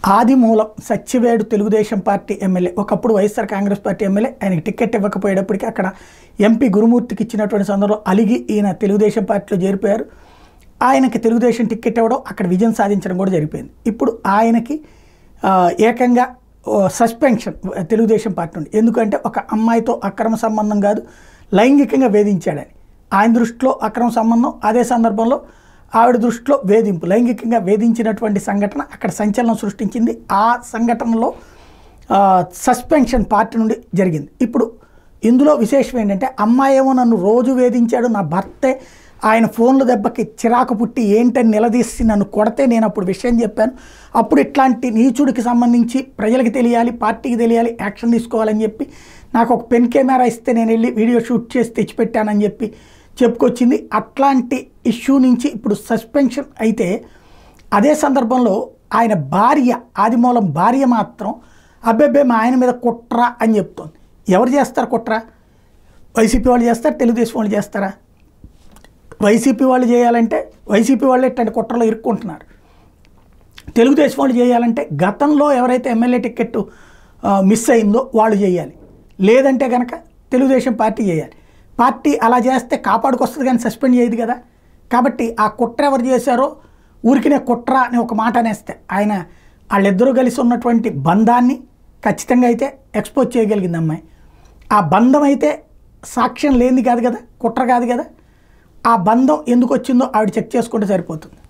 ఆదిమూలం Satyavedu Telugudesam party MLA ఒకప్పుడు YSR Congress party MLA ఆయనకి ticket ఇవ్వకపోయేటప్పటికి అక్కడ ఎంపీ గురుమూర్తికి ఇచ్చినటువంటి సందర్భంలో అలిగి ఈయన తెలుగుదేశం పార్టీలో చేరిపోయారు ఆయనకి తెలుగుదేశం టికెట్ ఇవ్వడం అక్కడ విజయం సాధించడం కూడా జరిగిపోయింది ఇప్పుడు ఆయనకి ఆ, ఏకంగా ఓ, సస్పెన్షన్ తెలుగుదేశం పార్టీ నుండి ఎందుకంటే ఒక అమ్మాయితో అక్రమ సంబంధం కాదు లైంగికంగా వేధించాడని ఆయన దృష్టిలో అక్రమ సంబంధం అదే సందర్భంలో ఆవిడ దృష్టిలో వేధింపు లైంగికంగా వేధించినటువంటి సంఘటన అక్కడ సంచలనం సృష్టించింది ఆ సంఘటనలో ఆ, సస్పెన్షన్ పార్టీ నుండి జరిగింది ఇప్పుడు ఇందులో విశేషం ఏంటంటే అమ్మాయి ఏమో నన్ను రోజు వేధించాడు నా భర్తే ఆయన ఫోన్ల దెబ్బకి చిరాకు పుట్టి ఏంటని నిలదీసి నన్ను కొడితే నేను అప్పుడు విషయం చెప్పాను అప్పుడు ఇట్లాంటి నీచుడికి సంబంధించి ప్రజలకు తెలియాలి పార్టీకి తెలియాలి యాక్షన్ తీసుకోవాలని చెప్పి నాకు ఒక పెన్ కెమెరా ఇస్తే నేను వెళ్ళి వీడియో షూట్ చేసి తెచ్చిపెట్టానని చెప్పి చెప్పుకొచ్చింది అట్లాంటి ఇష్యూ నుంచి ఇప్పుడు సస్పెన్షన్ అయితే అదే సందర్భంలో ఆయన భార్య ఆదిమూలం భార్య మాత్రం అబ్బెబ్బే మా ఆయన మీద కుట్ర అని చెప్తోంది ఎవరు చేస్తారు కుట్ర వైసీపీ వాళ్ళు చేస్తారు తెలుగుదేశం వాళ్ళు చేస్తారా వైసీపీ వాళ్ళు చేయాలంటే వైసీపీ వాళ్ళు ఇట్లాంటి కుట్రలో ఇరుక్కుంటున్నారు తెలుగుదేశం వాళ్ళు చేయాలంటే గతంలో ఎవరైతే ఎమ్మెల్యే టికెట్ ఆ, మిస్ అయిందో వాళ్ళు చేయాలి లేదంటే కనుక తెలుగుదేశం పార్టీ చేయాలి పార్టీ అలా చేస్తే కాపాడుకొస్తుంది కానీ సస్పెండ్ చేయదు కదా కాబట్టి ఆ కుట్ర ఎవరు చేశారో ఊరికినే కుట్ర అని ఒక మాట అనేస్తే ఆయన వాళ్ళిద్దరూ కలిసి ఉన్నటువంటి బంధాన్ని ఖచ్చితంగా అయితే ఎక్స్పోజ్ చేయగలిగింది అమ్మాయి ఆ బంధం అయితే సాక్ష్యం లేనిది కాదు కదా కుట్ర కాదు కదా ఆ బంధం ఎందుకు వచ్చిందో ఆవిడ చెక్ చేసుకుంటే సరిపోతుంది